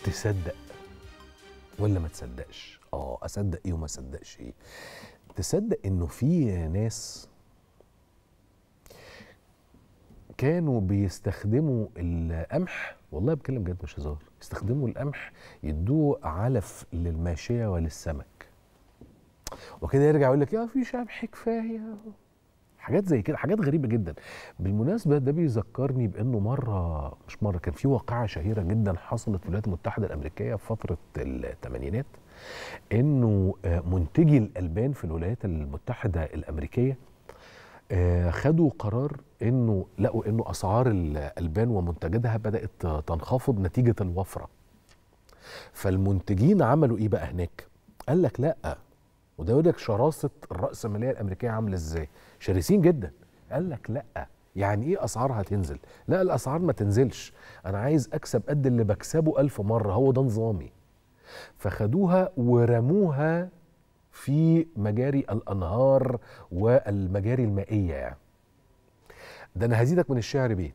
تصدق ولا ما تصدقش اه اصدق ايه وما اصدقش ايه تصدق انه في ناس كانوا بيستخدموا القمح والله بتكلم جد مش هزار يستخدموا القمح يدوه علف للماشيه وللسمك وكده يرجع يقول لك يا في قمح كفايه حاجات زي كده حاجات غريبه جدا بالمناسبه ده بيذكرني بانه مره مش مره كان في واقعه شهيره جدا حصلت في الولايات المتحده الامريكيه في فتره الثمانينات انه منتجي الالبان في الولايات المتحده الامريكيه خدوا قرار انه لقوا انه اسعار الالبان ومنتجاتها بدات تنخفض نتيجه الوفره فالمنتجين عملوا ايه بقى هناك قال لك لا وده يقول لك شراسه الراسماليه الامريكيه عامله ازاي شرسين جدا قال لك لا يعني ايه اسعارها هتنزل لا الاسعار ما تنزلش انا عايز اكسب قد اللي بكسبه ألف مره هو ده نظامي فخدوها ورموها في مجاري الانهار والمجاري المائيه يعني ده انا هزيدك من الشعر بيت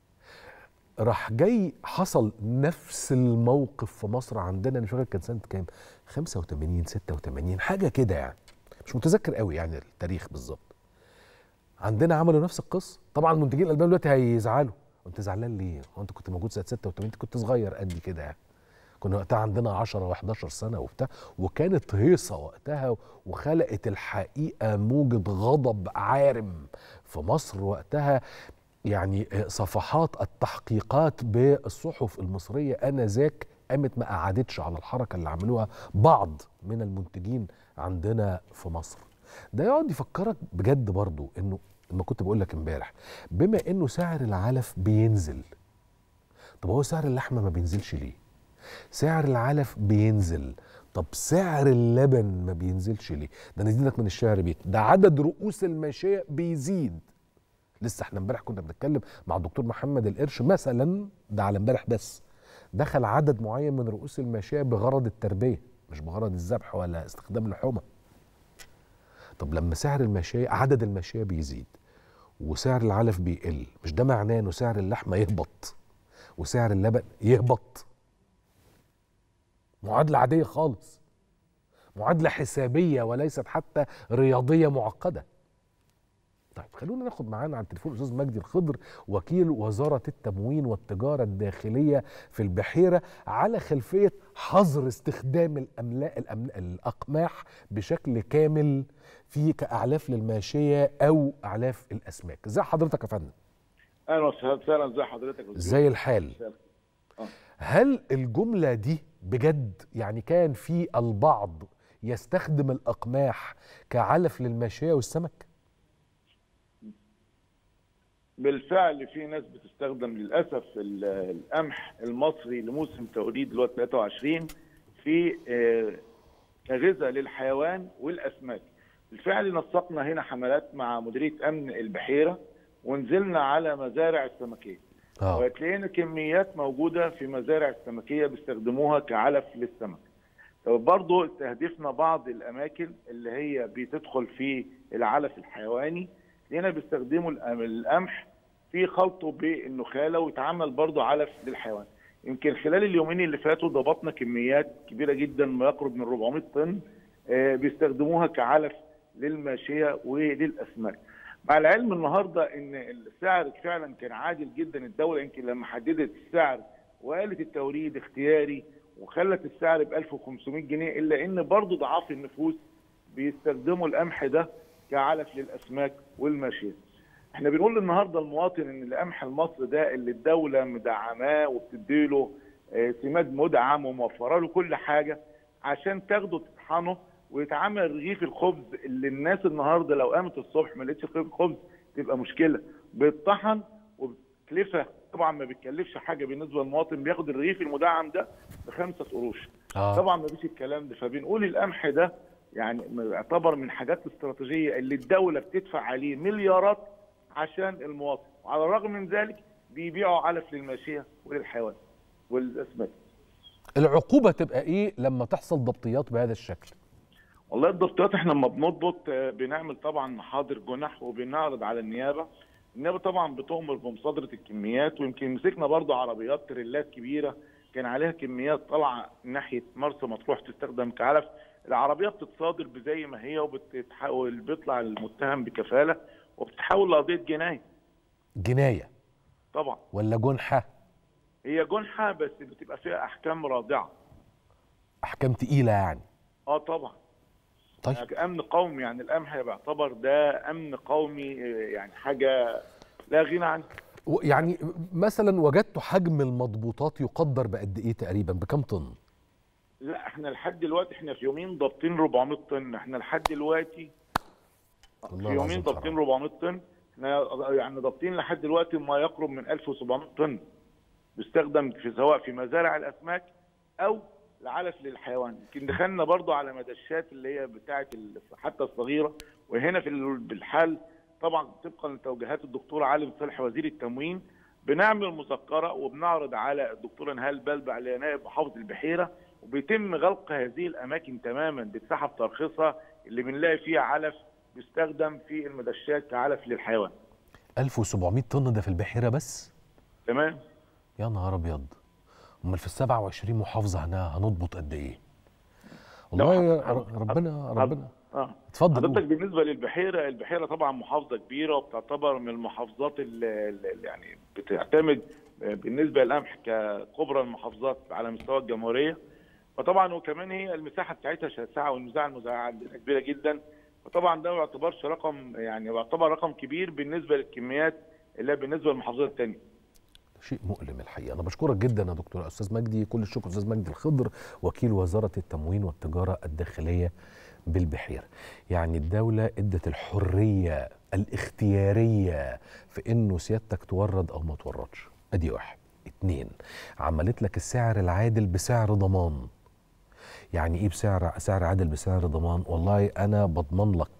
راح جاي حصل نفس الموقف في مصر عندنا انا مش فاكر كان سنه كام 85 86 حاجه كده يعني مش متذكر قوي يعني التاريخ بالظبط عندنا عملوا نفس القصه طبعا منتجين الالبان دلوقتي هيزعلوا انت زعلان ليه هو انت كنت موجود سنه 86 انت كنت صغير قد كده يعني كنا وقتها عندنا 10 و11 سنه وبتاع وكانت هيصه وقتها وخلقت الحقيقه موجه غضب عارم في مصر وقتها يعني صفحات التحقيقات بالصحف المصريه انذاك قامت ما قعدتش على الحركه اللي عملوها بعض من المنتجين عندنا في مصر ده يقعد يفكرك بجد برضو انه لما كنت بقول لك امبارح بما انه سعر العلف بينزل طب هو سعر اللحمه ما بينزلش ليه سعر العلف بينزل طب سعر اللبن ما بينزلش ليه ده انا اديلك من الشعر بيت ده عدد رؤوس الماشيه بيزيد لسه احنا امبارح كنا بنتكلم مع الدكتور محمد القرش مثلا ده على امبارح بس دخل عدد معين من رؤوس الماشيه بغرض التربيه مش بغرض الذبح ولا استخدام لحومه طب لما سعر الماشيه عدد الماشيه بيزيد وسعر العلف بيقل مش ده معناه انه سعر اللحمه يهبط وسعر اللبن يهبط معادله عاديه خالص معادله حسابيه وليست حتى رياضيه معقده طيب خلونا ناخد معانا على التليفون الاستاذ مجدي الخضر وكيل وزاره التموين والتجاره الداخليه في البحيره على خلفيه حظر استخدام الاملاء الأملاء الاقماح بشكل كامل في كاعلاف للماشيه او اعلاف الاسماك ازي حضرتك يا فندم اهلا وسهلا ازي حضرتك ازاي الحال هل الجمله دي بجد يعني كان في البعض يستخدم الاقماح كعلف للماشيه والسمك بالفعل في ناس بتستخدم للاسف القمح المصري لموسم توريد اللي هو 23 في كغذاء للحيوان والاسماك. بالفعل نسقنا هنا حملات مع مديريه امن البحيره ونزلنا على مزارع السمكيه. اه وهتلاقينا كميات موجوده في مزارع السمكيه بيستخدموها كعلف للسمك. برضه استهدفنا بعض الاماكن اللي هي بتدخل في العلف الحيواني هنا بيستخدموا القمح في خلطه بالنخاله ويتعمل برضه علف للحيوان. يمكن خلال اليومين اللي فاتوا ضبطنا كميات كبيره جدا ما يقرب من 400 طن بيستخدموها كعلف للماشيه وللاسماك. مع العلم النهارده ان السعر فعلا كان عادل جدا الدوله يمكن لما حددت السعر وقالت التوريد اختياري وخلت السعر ب 1500 جنيه الا ان برضه ضعاف النفوس بيستخدموا القمح ده كعلف للاسماك والماشيه. احنا بنقول النهارده المواطن ان القمح المصري ده اللي الدوله مدعماه وبتديله سماد مدعم وموفره له كل حاجه عشان تاخده تطحنه ويتعمل رغيف الخبز اللي الناس النهارده لو قامت الصبح ما لقيتش رغيف الخبز تبقى مشكله بيطحن وبتكلفه طبعا ما بيتكلفش حاجه بالنسبه للمواطن بياخد الرغيف المدعم ده بخمسه قروش آه. طبعا ما فيش الكلام ده فبنقول القمح ده يعني يعتبر من الحاجات الاستراتيجيه اللي الدوله بتدفع عليه مليارات عشان المواطن وعلى الرغم من ذلك بيبيعوا علف للماشيه وللحيوان والاسماك العقوبه تبقى ايه لما تحصل ضبطيات بهذا الشكل والله الضبطيات احنا لما بنضبط بنعمل طبعا محاضر جنح وبنعرض على النيابه النيابه طبعا بتؤمر بمصادره الكميات ويمكن مسكنا برضه عربيات تريلات كبيره كان عليها كميات طالعه ناحيه مرسى مطروح تستخدم كعلف العربيه بتتصادر بزي ما هي وبتتحول بيطلع المتهم بكفاله وبتتحول لقضيه جنايه جنايه طبعا ولا جنحه هي جنحه بس بتبقى فيها احكام رادعه احكام تقيله يعني اه طبعا طيب يعني امن قومي يعني القمح بيعتبر ده امن قومي آه، يعني حاجه لا غنى عنها و- يعني مثلا وجدت حجم المضبوطات يقدر بقد ايه تقريبا بكم طن لا احنا لحد دلوقتي احنا في يومين ضابطين 400 طن احنا لحد دلوقتي في والله يومين العظيم ضابطين حرام. 400 طن احنا يعني ضابطين لحد دلوقتي ما يقرب من 1700 طن بيستخدم في سواء في مزارع الاسماك او العلف للحيوان يمكن دخلنا برضو على مدشات اللي هي بتاعه ال- حتى الصغيره وهنا في ال- بالحال طبعا طبقا لتوجيهات الدكتور علي صالح وزير التموين بنعمل مذكره وبنعرض على الدكتوره نهال بلبع اللي هي نائب محافظ البحيره وبيتم غلق هذه الاماكن تماما بتسحب ترخيصها اللي بنلاقي فيها علف بيستخدم في المدشات كعلف للحيوان 1700 طن ده في البحيره بس تمام يا نهار ابيض امال في ال 27 محافظه هنا هنضبط قد ايه والله لو يا ح- ر- ربنا ربنا اه اتفضل حضرتك قول. بالنسبه للبحيره البحيره طبعا محافظه كبيره وبتعتبر من المحافظات اللي اللي يعني بتعتمد بالنسبه للقمح ككبرى المحافظات على مستوى الجمهوريه فطبعا وكمان هي المساحه بتاعتها شاسعه والمساحه المزرعه عندنا كبيره جدا فطبعا ده ما يعتبرش رقم يعني بيعتبر رقم كبير بالنسبه للكميات اللي هي بالنسبه للمحافظات الثانيه شيء مؤلم الحقيقه انا بشكرك جدا يا دكتور استاذ مجدي كل الشكر استاذ مجدي الخضر وكيل وزاره التموين والتجاره الداخليه بالبحيره يعني الدوله ادت الحريه الاختياريه في انه سيادتك تورد او ما توردش ادي واحد اتنين عملت لك السعر العادل بسعر ضمان يعني ايه بسعر سعر عادل بسعر ضمان والله انا بضمن لك